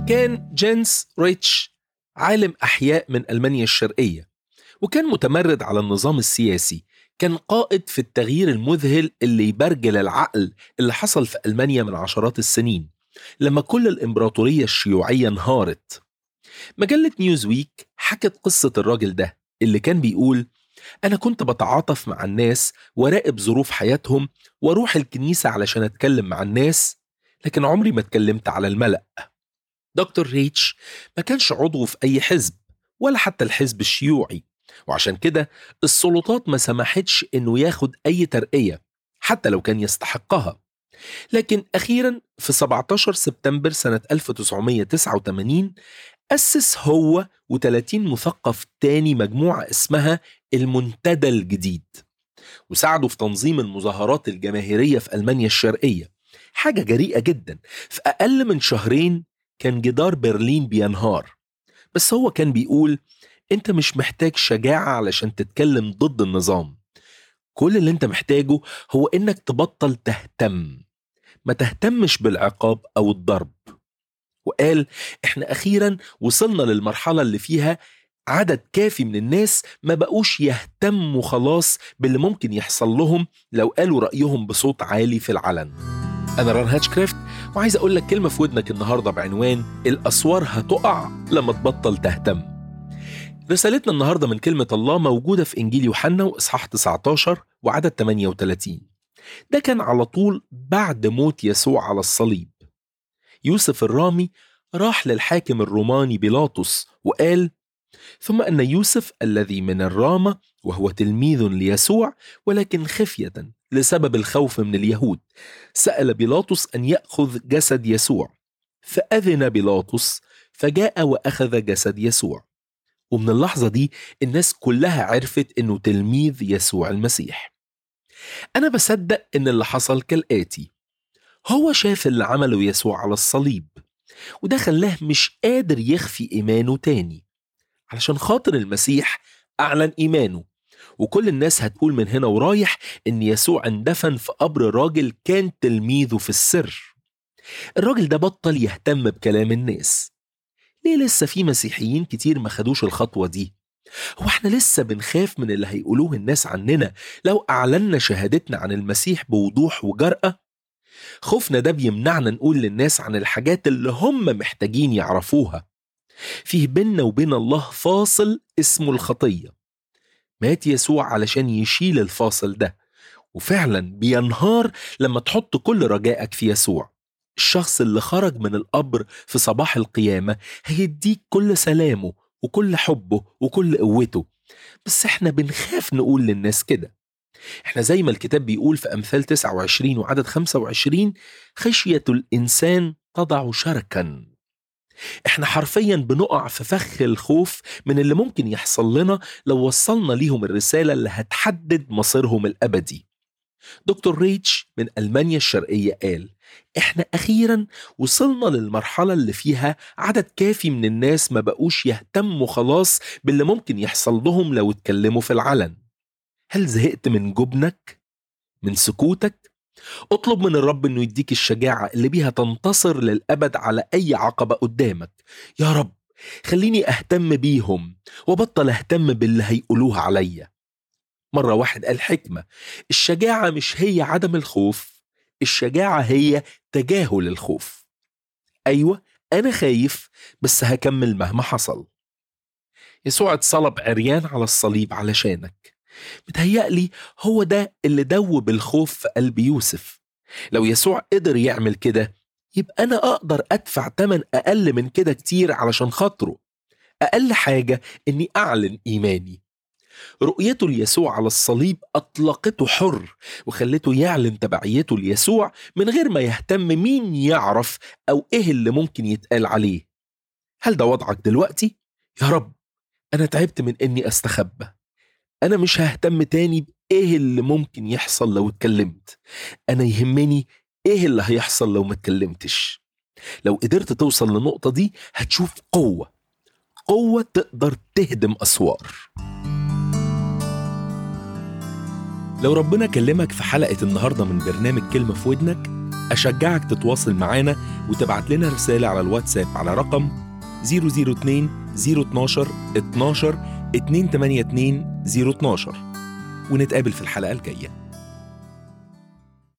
كان جينس ريتش عالم أحياء من ألمانيا الشرقية وكان متمرد على النظام السياسي كان قائد في التغيير المذهل اللي يبرجل العقل اللي حصل في ألمانيا من عشرات السنين لما كل الإمبراطورية الشيوعية انهارت مجلة نيوزويك حكت قصة الراجل ده اللي كان بيقول أنا كنت بتعاطف مع الناس وراقب ظروف حياتهم واروح الكنيسة علشان أتكلم مع الناس لكن عمري ما اتكلمت على الملأ دكتور ريتش ما كانش عضو في أي حزب ولا حتى الحزب الشيوعي وعشان كده السلطات ما سمحتش انه ياخد اي ترقية حتى لو كان يستحقها لكن اخيرا في 17 سبتمبر سنة 1989 أسس هو و30 مثقف تاني مجموعة اسمها المنتدى الجديد وساعدوا في تنظيم المظاهرات الجماهيرية في ألمانيا الشرقية حاجة جريئة جدا في أقل من شهرين كان جدار برلين بينهار بس هو كان بيقول انت مش محتاج شجاعة علشان تتكلم ضد النظام كل اللي انت محتاجه هو انك تبطل تهتم ما تهتمش بالعقاب او الضرب وقال احنا اخيرا وصلنا للمرحلة اللي فيها عدد كافي من الناس ما بقوش يهتموا خلاص باللي ممكن يحصل لهم لو قالوا رأيهم بصوت عالي في العلن أنا ران هاتشكرافت وعايز أقول لك كلمة في ودنك النهاردة بعنوان الأسوار هتقع لما تبطل تهتم رسالتنا النهاردة من كلمة الله موجودة في إنجيل يوحنا وإصحاح 19 وعدد 38 ده كان على طول بعد موت يسوع على الصليب يوسف الرامي راح للحاكم الروماني بيلاطس وقال ثم أن يوسف الذي من الرامة وهو تلميذ ليسوع ولكن خفية لسبب الخوف من اليهود سأل بيلاطس أن يأخذ جسد يسوع فأذن بيلاطس فجاء وأخذ جسد يسوع ومن اللحظة دي الناس كلها عرفت إنه تلميذ يسوع المسيح أنا بصدق إن اللي حصل كالآتي هو شاف اللي عمله يسوع على الصليب وده خلاه مش قادر يخفي إيمانه تاني علشان خاطر المسيح أعلن إيمانه وكل الناس هتقول من هنا ورايح إن يسوع اندفن في قبر راجل كان تلميذه في السر الراجل ده بطل يهتم بكلام الناس ليه لسه في مسيحيين كتير ما خدوش الخطوة دي هو احنا لسه بنخاف من اللي هيقولوه الناس عننا لو أعلنا شهادتنا عن المسيح بوضوح وجرأة خوفنا ده بيمنعنا نقول للناس عن الحاجات اللي هم محتاجين يعرفوها فيه بيننا وبين الله فاصل اسمه الخطية مات يسوع علشان يشيل الفاصل ده وفعلا بينهار لما تحط كل رجائك في يسوع الشخص اللي خرج من القبر في صباح القيامة هيديك كل سلامه وكل حبه وكل قوته بس احنا بنخاف نقول للناس كده احنا زي ما الكتاب بيقول في أمثال 29 وعدد 25 خشية الإنسان تضع شركا احنا حرفيا بنقع في فخ الخوف من اللي ممكن يحصل لنا لو وصلنا ليهم الرسالة اللي هتحدد مصيرهم الأبدي دكتور ريتش من ألمانيا الشرقية قال احنا أخيرا وصلنا للمرحلة اللي فيها عدد كافي من الناس ما بقوش يهتموا خلاص باللي ممكن يحصل لهم لو اتكلموا في العلن هل زهقت من جبنك؟ من سكوتك؟ اطلب من الرب انه يديك الشجاعة اللي بيها تنتصر للأبد على أي عقبة قدامك يا رب خليني أهتم بيهم وبطل أهتم باللي هيقولوه عليا مرة واحد قال حكمة الشجاعة مش هي عدم الخوف الشجاعة هي تجاهل الخوف أيوة أنا خايف بس هكمل مهما حصل يسوع اتصلب عريان على الصليب علشانك متهيألي هو ده اللي دوب الخوف في قلب يوسف لو يسوع قدر يعمل كده يبقى أنا أقدر أدفع تمن أقل من كده كتير علشان خاطره أقل حاجة إني أعلن إيماني رؤيته ليسوع على الصليب أطلقته حر وخلته يعلن تبعيته ليسوع من غير ما يهتم مين يعرف أو إيه اللي ممكن يتقال عليه هل ده وضعك دلوقتي؟ يا رب أنا تعبت من إني أستخبى أنا مش ههتم تاني بإيه اللي ممكن يحصل لو اتكلمت أنا يهمني إيه اللي هيحصل لو ما اتكلمتش لو قدرت توصل للنقطة دي هتشوف قوة قوة تقدر تهدم أسوار لو ربنا كلمك في حلقة النهاردة من برنامج كلمة في ودنك أشجعك تتواصل معانا وتبعت لنا رسالة على الواتساب على رقم 002 012 12 282 012 ونتقابل في الحلقة الجاية